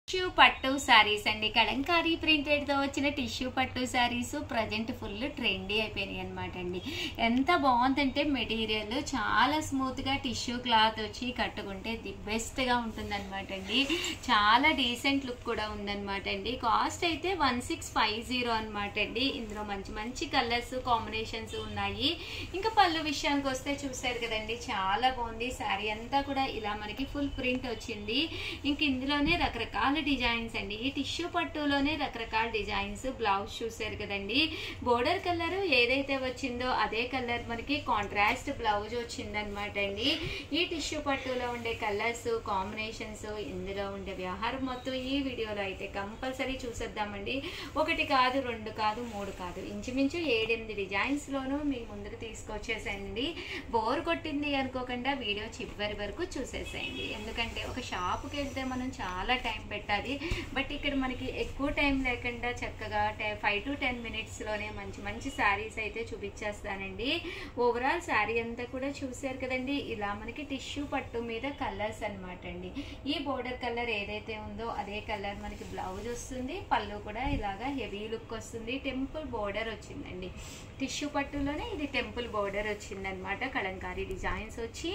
tissue పట్టు శారీస్ అండి Kalamkari printed తో వచ్చిన టిష్యూ పట్టు శారీస్ ప్రజెంట్ ఫుల్ ట్రెండీ అయిపోయినాయి అనమాట అండి ఎంత బాగుందంటే మెటీరియల్ చాలా స్మూత్ గా టిష్యూ క్లాత్ వచ్చి కట్టుకుంటే ది బెస్ట్ గా ఉంటుంది అనమాట అండి చాలా డీసెంట్ లుక్ కూడా ఉందన్నమాట అండి కాస్ట్ అయితే వన్ సిక్స్ ఫైవ్ జీరో అనమాట అండి ఇందులో మంచి మంచి కలర్స్ కాంబినేషన్స్ ఉన్నాయి ఇంకా పళ్ళు విషయానికి వస్తే చూసారు కదండి చాలా బాగుంది శారీ అంతా కూడా ఇలా మనకి ఫుల్ ప్రింట్ వచ్చింది ఇంక ఇందులోనే రకరకాల డిజైన్స్ అండి ఈ టిష్యూ పట్టులోనే రకరకాల డిజైన్స్ బ్లౌజ్ చూసారు కదండి బోర్డర్ కలర్ ఏదైతే వచ్చిందో అదే కలర్ మనకి కాంట్రాస్ట్ బ్లౌజ్ వచ్చిందనమాట అండి ఈ టిష్యూ పట్టులో ఉండే కలర్స్ కాంబినేషన్స్ ఇందులో ఉండే వ్యవహారం మొత్తం ఈ వీడియోలో అయితే కంపల్సరీ చూసేద్దామండి ఒకటి కాదు రెండు కాదు మూడు కాదు ఇంచుమించు ఏడెనిమిది డిజైన్స్ లోనూ మీ ముందుకు తీసుకొచ్చేసేయండి బోర్ కొట్టింది అనుకోకుండా వీడియో చివరి వరకు చూసేసేయండి ఎందుకంటే ఒక షాప్కి వెళ్తే మనం చాలా టైం పెట్టాలి బట్ ఇక్కడ మనకి ఎక్కువ టైం లేకుండా చక్కగా ఫైవ్ టు టెన్ మినిట్స్లోనే మంచి మంచి శారీస్ అయితే చూపించేస్తానండి ఓవరాల్ శారీ అంతా కూడా చూసారు కదండి ఇలా మనకి టిష్యూ పట్టు మీద కలర్స్ అనమాట అండి ఈ బోర్డర్ కలర్ ఏదైతే ఉందో అదే కలర్ మనకి బ్లౌజ్ వస్తుంది పళ్ళు కూడా ఇలాగా హెవీ లుక్ వస్తుంది టెంపుల్ బోర్డర్ వచ్చిందండి టిష్యూ పట్టులోనే ఇది టెంపుల్ బోర్డర్ వచ్చిందనమాట కలంకారీ డిజైన్స్ వచ్చి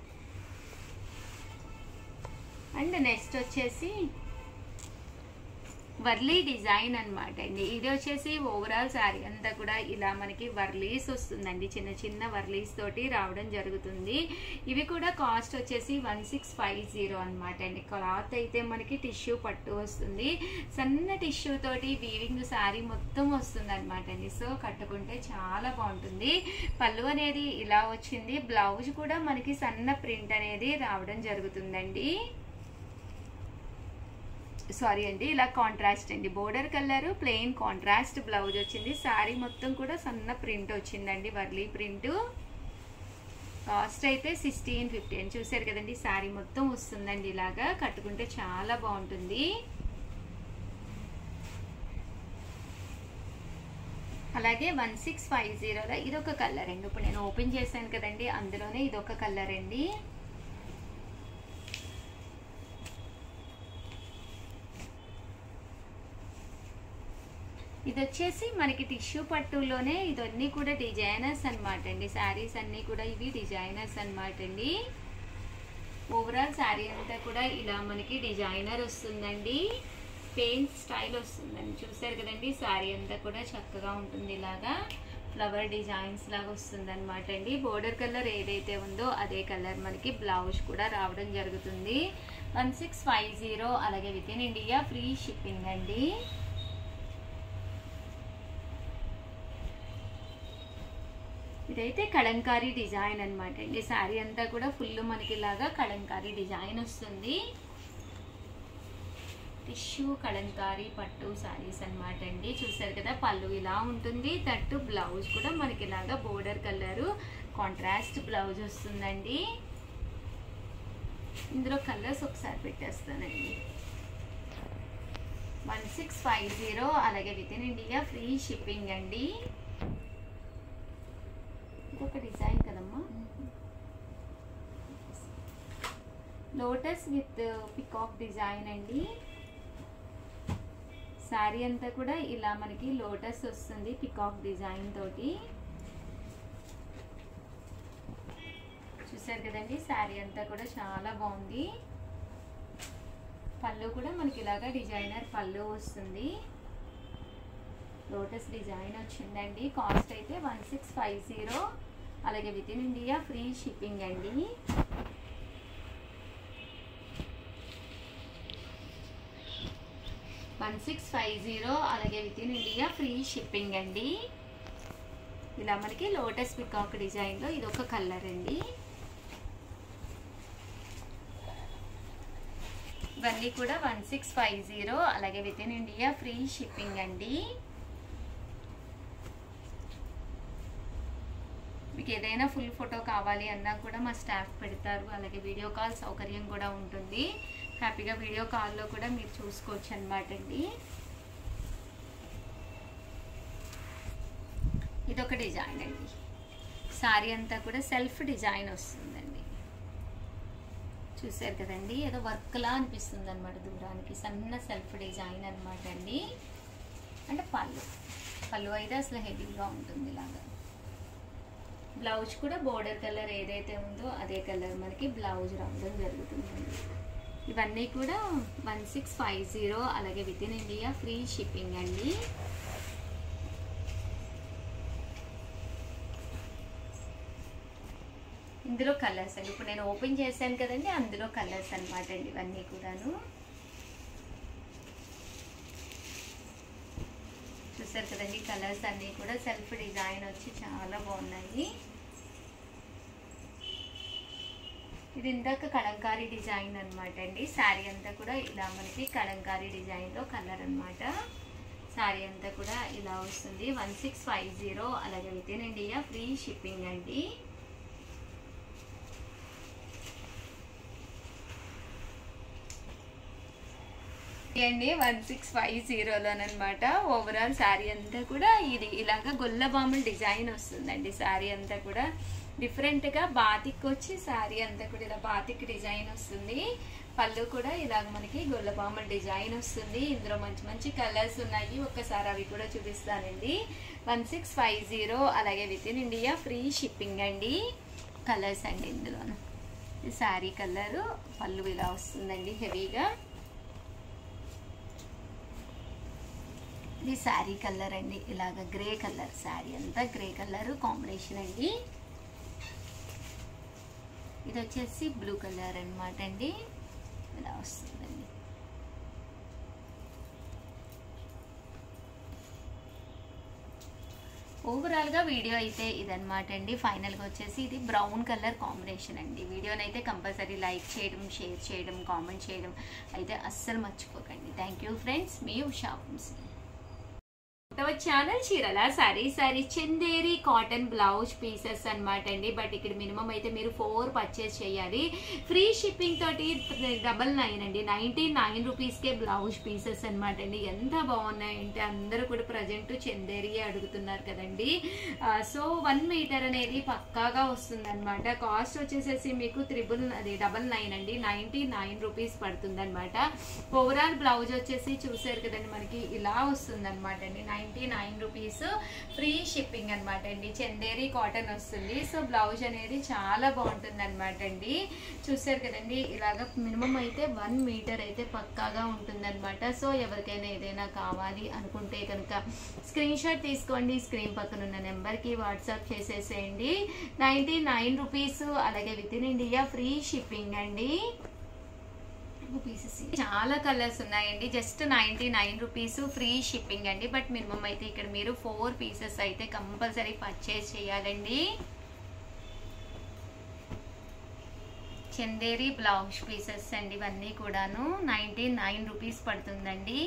అండ్ నెక్స్ట్ వచ్చేసి వర్లీ డిజైన్ అనమాట అండి ఇది వచ్చేసి ఓవరాల్ శారీ అంతా కూడా ఇలా మనకి వర్లీస్ వస్తుందండి చిన్న చిన్న వర్లీస్ తోటి రావడం జరుగుతుంది ఇవి కూడా కాస్ట్ వచ్చేసి వన్ సిక్స్ ఫైవ్ జీరో అనమాట అండి క్లాత్ అయితే మనకి టిష్యూ పట్టు వస్తుంది సన్న టిష్యూ తోటి వీవింగ్ శారీ మొత్తం వస్తుంది అనమాట అండి సో కట్టుకుంటే చాలా బాగుంటుంది పళ్ళు అనేది ఇలా వచ్చింది బ్లౌజ్ కూడా మనకి సన్న ప్రింట్ అనేది రావడం జరుగుతుందండి సారీ అండి ఇలా కాంట్రాస్ట్ అండి border colour plain contrast blouse వచ్చింది శారీ మొత్తం కూడా సన్న ప్రింట్ వచ్చిందండి వర్లీ ప్రింట్ కాస్ట్ అయితే సిక్స్టీన్ ఫిఫ్టీన్ చూసారు కదండి శారీ మొత్తం వస్తుందండి ఇలాగా కట్టుకుంటే చాలా బాగుంటుంది అలాగే వన్ సిక్స్ ఫైవ్ జీరోలో ఇదొక కలర్ అండి ఇప్పుడు నేను ఓపెన్ చేశాను కదండి అందులోనే ఇదొక కలర్ అండి ఇది వచ్చేసి మనకి టిష్యూ పట్టులోనే ఇదన్నీ కూడా డిజైనర్స్ అనమాట అండి శారీస్ అన్నీ కూడా ఇవి డిజైనర్స్ అనమాట అండి ఓవరాల్ శారీ అంతా కూడా ఇలా మనకి డిజైనర్ వస్తుందండి పెయింట్ స్టైల్ వస్తుందండి చూసారు కదండి శారీ అంతా కూడా చక్కగా ఉంటుంది ఇలాగా ఫ్లవర్ డిజైన్స్ లాగా వస్తుంది అనమాట అండి బోర్డర్ కలర్ ఏదైతే ఉందో అదే కలర్ మనకి బ్లౌజ్ కూడా రావడం జరుగుతుంది వన్ సిక్స్ ఫైవ్ జీరో అలాగే with in India free shipping అండి ఇదైతే కలంకారీ డిజైన్ అనమాట అండి శారీ అంతా కూడా ఫుల్ మనకి ఇలాగా కలంకారీ డిజైన్ వస్తుంది టిష్యూ కలంకారీ పట్టు శారీస్ అనమాట అండి చూసారు కదా పళ్ళు ఇలా ఉంటుంది తట్టు బ్లౌజ్ కూడా మనకి ఇలాగా బోర్డర్ కలరు కాంట్రాస్ట్ బ్లౌజ్ వస్తుందండి ఇందులో కలర్స్ ఒకసారి పెట్టేస్తానండి వన్ సిక్స్ ఫైవ్ జీరో అలాగే with in India free shipping అండి ఒక డిజైన్ కదమ్మా లోటస్ విత్ పికాక్ డిజైన్ అండి శారీ అంతా కూడా ఇలా మనకి లోటస్ వస్తుంది పికాక్ డిజైన్ తోటి చూసారు కదండి శారీ అంతా కూడా చాలా బాగుంది పళ్ళు కూడా మనకి ఇలాగా డిజైనర్ పళ్ళు వస్తుంది లోటస్ డిజైన్ వచ్చిందండి కాస్ట్ అయితే వన్ సిక్స్ ఫైవ్ జీరో అలాగే with in India free shipping అండి వన్ సిక్స్ ఫైవ్ జీరో అలాగే with in India free shipping అండి ఇలా మనకి లోటస్ పికాక్ డిజైన్లో ఇది ఒక కలర్ అండి ఇవన్నీ కూడా వన్ సిక్స్ ఫైవ్ జీరో అలాగే with in India free shipping అండి మీకు ఏదైనా ఫుల్ ఫోటో కావాలి అన్నా కూడా మా స్టాఫ్ పెడతారు అలాగే వీడియో కాల్ సౌకర్యం కూడా ఉంటుంది హ్యాపీగా వీడియో కాల్లో కూడా మీరు చూసుకోవచ్చు అనమాట అండి ఇదొక డిజైన్ అండి శారీ అంతా కూడా సెల్ఫ్ డిజైన్ వస్తుందండి చూసారు కదండి ఏదో వర్క్లా అనిపిస్తుంది అనమాట దూరానికి సన్న సెల్ఫ్ డిజైన్ అనమాట అండి అంటే పళ్ళు పళ్ళు అయితే అసలు హెవీగా ఉంటుంది ఇలాగా బ్లౌజ్ కూడా బోర్డర్ కలర్ ఏదైతే ఉందో అదే కలర్ మనకి బ్లౌజ్ రావడం జరుగుతుందండి ఇవన్నీ కూడా వన్ సిక్స్ ఫైవ్ జీరో అలాగే with in India free shipping అండి ఇందులో కలర్స్ అండి ఇప్పుడు నేను ఓపెన్ చేశాను కదండి అందులో కలర్స్ అనమాట అండి ఇవన్నీ కూడాను చూసారు కదండి కలర్స్ అన్నీ కూడా సెల్ఫ్ డిజైన్ వచ్చి చాలా బాగున్నాయి ఇది ఇందాక కలంకారీ డిజైన్ అనమాట అండి శారీ అంతా కూడా ఇలా మనకి కలంకారీ డిజైన్లో కలర్ అనమాట శారీ అంతా కూడా ఇలా వస్తుంది వన్ సిక్స్ ఫైవ్ జీరో అలాగే with in India free shipping అండి అండి వన్ సిక్స్ ఫైవ్ జీరోలోనమాట ఓవరాల్ శారీ అంతా కూడా ఇది ఇలాగ గొల్లబాముల డిజైన్ వస్తుందండి శారీ అంతా కూడా డిఫరెంట్గా బాతిక్ వచ్చి శారీ అంతా కూడా ఇలా బాతిక్ డిజైన్ వస్తుంది పళ్ళు కూడా ఇలాగ మనకి గొల్లబాముల డిజైన్ వస్తుంది ఇందులో మంచి మంచి కలర్స్ ఉన్నాయి ఒక్కసారి అవి కూడా చూపిస్తానండి వన్ సిక్స్ ఫైవ్ జీరో అలాగే with in India free shipping అండి కలర్స్ అండి ఇందులోను ఇది శారీ కలరు పళ్ళు ఇలా వస్తుందండి హెవీగా ఇది శారీ కలర్ అండి ఇలాగ గ్రే కలర్ శారీ అంతా గ్రే కలర్ కాంబినేషన్ అండి ఇది వచ్చేసి బ్లూ కలర్ అనమాట అండి ఇలా వస్తుందండి ఓవరాల్గా వీడియో అయితే ఇదనమాట అండి ఫైనల్గా వచ్చేసి ఇది బ్రౌన్ కలర్ కాంబినేషన్ అండి వీడియోని అయితే కంపల్సరీ లైక్ చేయడం షేర్ చేయడం కామెంట్ చేయడం అయితే అస్సలు మర్చిపోకండి థ్యాంక్ యూ ఫ్రెండ్స్ మీ ఉషా వంశీ ఒకటవ ఛానల్ చీరల sorry sorry Chanderi cotton blouse pieces అన్నమాట అండి బట్ ఇక్కడ మినిమం అయితే మీరు ఫోర్ పర్చేస్ చేయాలి ఫ్రీ షిప్పింగ్ తోటి డబల్ నైన్ అండి నైన్టీ నైన్ రూపీస్కే బ్లౌజ్ పీసెస్ అన్నమాట అండి ఎంత బాగున్నాయంటే అందరూ కూడా ప్రజెంట్ చందేరి అడుగుతున్నారు కదండి సో వన్ మీటర్ అనేది పక్కాగా వస్తుంది అనమాట కాస్ట్ వచ్చేసేసి మీకు త్రిబుల్ అది డబల్ నైన్ అండి నైన్టీ నైన్ రూపీస్ పడుతుంది అనమాట ఓవరాల్ బ్లౌజ్ వచ్చేసి చూసారు కదండి మనకి ఇలా వస్తుంది అనమాట అండి ninety nine rupees free shipping అనమాట అండి చందేరి కాటన్ వస్తుంది సో బ్లౌజ్ అనేది చాలా బాగుంటుంది అనమాట అండి చూసారు కదండి ఇలాగ మినిమం అయితే వన్ మీటర్ అయితే పక్కాగా ఉంటుంది అనమాట సో ఎవరికైనా ఏదైనా కావాలి అనుకుంటే కనుక స్క్రీన్ షాట్ తీసుకోండి స్క్రీన్ పక్కన ఉన్న నెంబర్కి వాట్సాప్ చేసేసేయండి నైంటీ నైన్ రూపీస్ అలాగే with in India free shipping అండి పీసెస్ చాలా కలర్స్ ఉన్నాయండి just ninety nine rupees free shipping అండి బట్ మినిమం అయితే ఇక్కడ మీరు ఫోర్ పీసెస్ అయితే కంపల్సరీ పర్చేస్ చేయాలండి చందేరి బ్లౌజ్ పీసెస్ అండి ఇవన్నీ కూడాను నైంటీ నైన్ రూపీస్ పడుతుందండి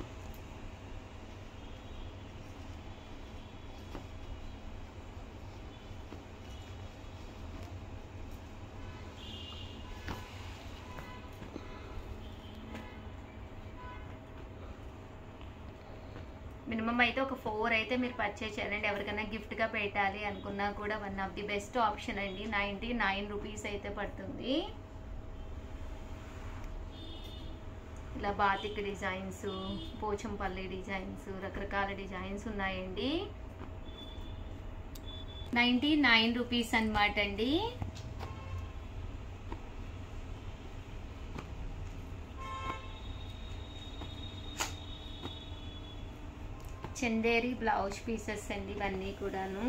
మినిమం అయితే ఒక ఫోర్ అయితే మీరు పర్చేస్ చేయాలండి ఎవరికైనా గిఫ్ట్గా పెట్టాలి అనుకున్నా కూడా one of the best option అండి నైంటీ నైన్ రూపీస్ అయితే పడుతుంది ఇలా బాతిక్ డిజైన్స్ పోచంపల్లి డిజైన్స్ రకరకాల డిజైన్స్ ఉన్నాయండి నైంటీ నైన్ రూపీస్ అనమాట అండి చందేరి బ్లౌజ్ పీసెస్ అండి ఇవన్నీ కూడాను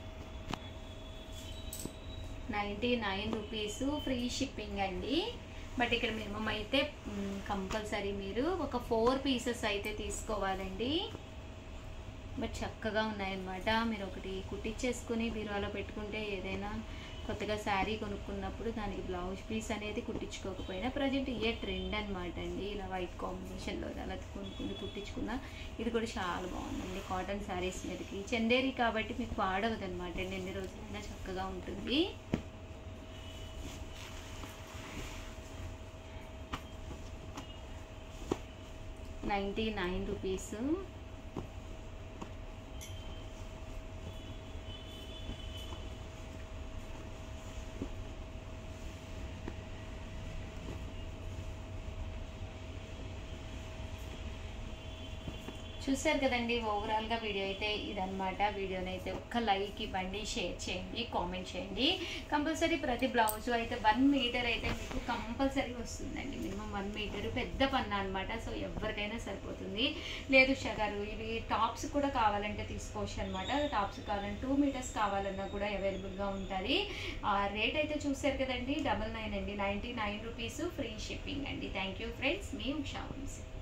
ninety nine rupees free shipping అండి బట్ ఇక్కడ మినిమం అయితే కంపల్సరీ మీరు ఒక ఫోర్ పీసెస్ అయితే తీసుకోవాలండి బట్ చక్కగా ఉన్నాయన్నమాట మీరు ఒకటి కుట్టించేసుకుని బీరువాలో పెట్టుకుంటే ఏదైనా కొత్తగా శారీ కొనుక్కున్నప్పుడు దానికి బ్లౌజ్ పీస్ అనేది కుట్టించుకోకపోయినా ప్రజెంట్ ఇయే ట్రెండ్ అనమాట అండి ఇలా వైట్ కాంబినేషన్లో అలా కొనుక్కుని కుట్టించుకున్న ఇది కూడా చాలా బాగుందండి కాటన్ శారీస్ మీదకి చందేరి కాబట్టి మీకు పాడవదు అనమాట అండి ఎన్ని రోజులైనా చక్కగా ఉంటుంది నైంటీ నైన్ రూపీస్ చూసారు కదండి ఓవరాల్గా వీడియో అయితే ఇదనమాట వీడియోని అయితే ఒక్క లైక్ ఇవ్వండి షేర్ చేయండి కామెంట్ చేయండి కంపల్సరీ ప్రతి బ్లౌజ్ అయితే వన్ మీటర్ అయితే మీకు కంపల్సరీ వస్తుందండి మినిమం వన్ మీటర్ పెద్ద పన్న అనమాట సో ఎవరికైనా సరిపోతుంది లేదు షగారు ఇవి టాప్స్ కూడా కావాలంటే తీసుకోవచ్చు అనమాట టాప్స్ కావాలంటే టూ మీటర్స్ కావాలన్నా కూడా అవైలబుల్గా ఉంటుంది ఆ రేట్ అయితే చూసారు కదండి డబల్ నైన్ అండి ninety nine rupees free shipping అండి థ్యాంక్ యూ ఫ్రెండ్స్ మీ ఉషా వంశీ